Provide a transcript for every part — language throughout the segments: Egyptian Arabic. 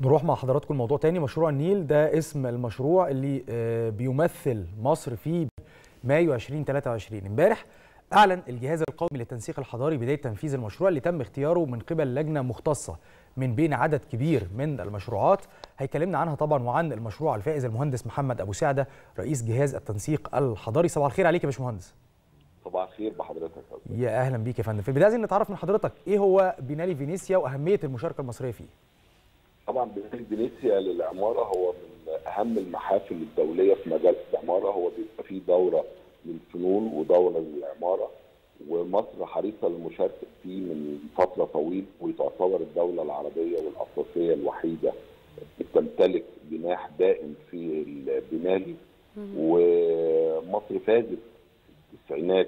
نروح مع حضراتكم الموضوع تاني مشروع النيل ده اسم المشروع اللي آه، بيمثل مصر في مايو 2023 امبارح اعلن الجهاز القومي للتنسيق الحضاري بدايه تنفيذ المشروع اللي تم اختياره من قبل لجنه مختصه من بين عدد كبير من المشروعات هيكلمنا عنها طبعا وعن المشروع الفائز المهندس محمد ابو سعده رئيس جهاز التنسيق الحضاري صباح الخير عليك يا باشمهندس صباح الخير بحضرتك يا أستاذ. يا اهلا بيك يا فندم في البدايه عايزين نتعرف من حضرتك ايه هو بينالي فينيسيا واهميه المشاركه المصريه فيه طبعا برنامج فينيسيا للعماره هو من اهم المحافل الدوليه في مجال العماره هو بيبقى فيه دوره للفنون ودوره للعماره ومصر حريصه للمشاركه فيه من فتره طويله وتعتبر الدوله العربيه والافريقيه الوحيده بتمتلك جناح دائم في البنالي ومصر فازت في التسعينات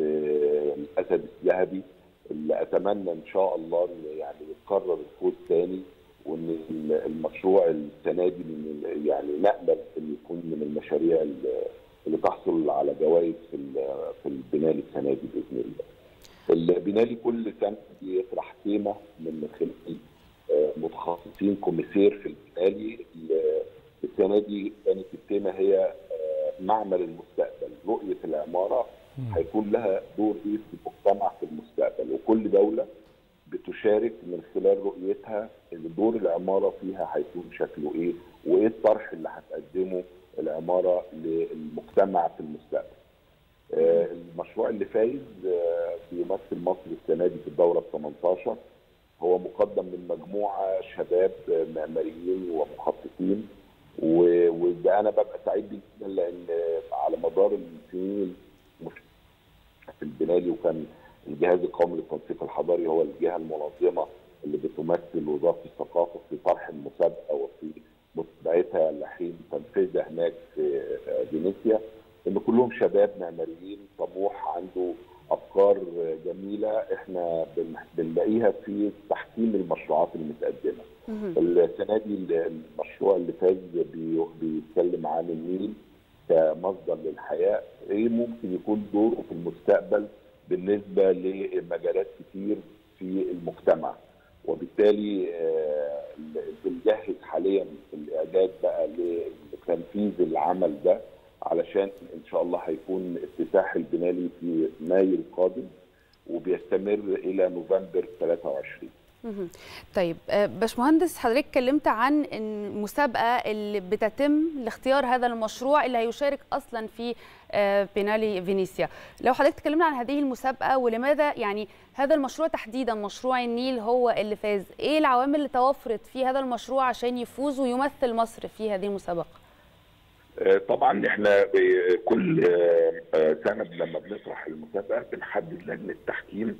بالاسد الذهبي اللي اتمنى ان شاء الله ان يعني يتكرر الفوز ثاني وان المشروع السنه دي من يعني نامل ان يكون من المشاريع اللي اللي تحصل على جوائز في ال- في البنالي السنه دي باذن الله. البنالي كل سنه بيطرح تيمه من خلال آه، متخصصين كوميسير في البنالي ال- السنه دي كانت التيمه هي آه، معمل المستقبل رؤيه العماره هيكون لها دور ايه في المجتمع في المستقبل وكل دوله بتشارك من خلال رؤيتها ان دور العماره فيها هيكون شكله ايه وايه الطرح اللي هتقدمه العماره للمجتمع في المستقبل. آه، المشروع اللي فايز آه، بيمثل مصر السنه دي في الدوره ال 18 هو مقدم من مجموعه شباب آه، معماريين ومخططين و- وده انا ببقى سعيد جدا لان آه، على مدار السنين المش- في البنالي وكان الجهاز القومي للتنسيق الحضاري هو الجهه المنظمه اللي بتمثل وزاره الثقافه في طرح المسابقه وفي متابعتها لحين تنفيذها هناك في آه، فينيسيا ان كلهم شباب معماريين طموح عنده افكار آه، جميله احنا بن- بنلاقيها في تحكيم المشروعات المتقدمه. السنه دي المشروع اللي فاز بي- بيتكلم عن النيل كمصدر للحياه ايه ممكن يكون دوره في المستقبل بالنسبه لمجالات كتير في المجتمع وبالتالي آه، بنجهز حاليا في الاعداد بقى لتنفيذ العمل ده علشان ان شاء الله هيكون افتتاح البنالي في مايو القادم وبيستمر الى نوفمبر 23 مهم. طيب آه، باشمهندس حضرتك اتكلمت عن المسابقه اللي بتتم لاختيار هذا المشروع اللي هيشارك اصلا في آه، بينالي فينيسيا لو حضرتك اتكلمنا عن هذه المسابقه ولماذا يعني هذا المشروع تحديدا مشروع النيل هو اللي فاز ايه العوامل اللي توفرت في هذا المشروع عشان يفوز ويمثل مصر في هذه المسابقه آه، طبعا احنا ب- كل آه، آه، سنه لما بنطرح المسابقه بنحدد لجنه تحكيم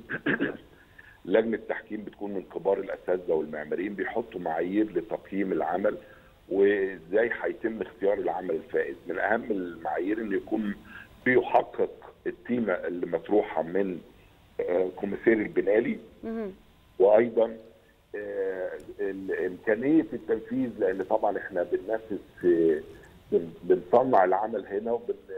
لجنه تحكيم بتكون من كبار الاساتذه والمعماريين بيحطوا معايير لتقييم العمل وازاي هيتم اختيار العمل الفائز من اهم المعايير انه يكون بيحقق التيمه اللي مطروحه من آه، كوميسير البنالي مهم. وايضا آه، ال- امكانيه التنفيذ لان طبعا احنا بننفذ في بن- بنصنع العمل هنا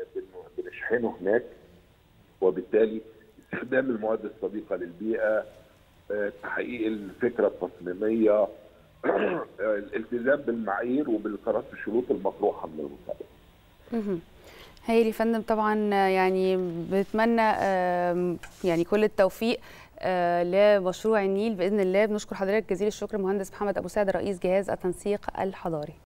وبنشحنه هناك وبالتالي استخدام المواد الصديقه للبيئه آه، تحقيق الفكره التصميميه آه، الالتزام بالمعايير وبالقرارات الشروط المطروحه من المسابقه مهم. هايل يا فندم طبعا آه، يعني بنتمنى آم، يعني كل التوفيق آه، لمشروع النيل باذن الله بنشكر حضرتك جزيل الشكر مهندس محمد ابو سعد رئيس جهاز التنسيق الحضاري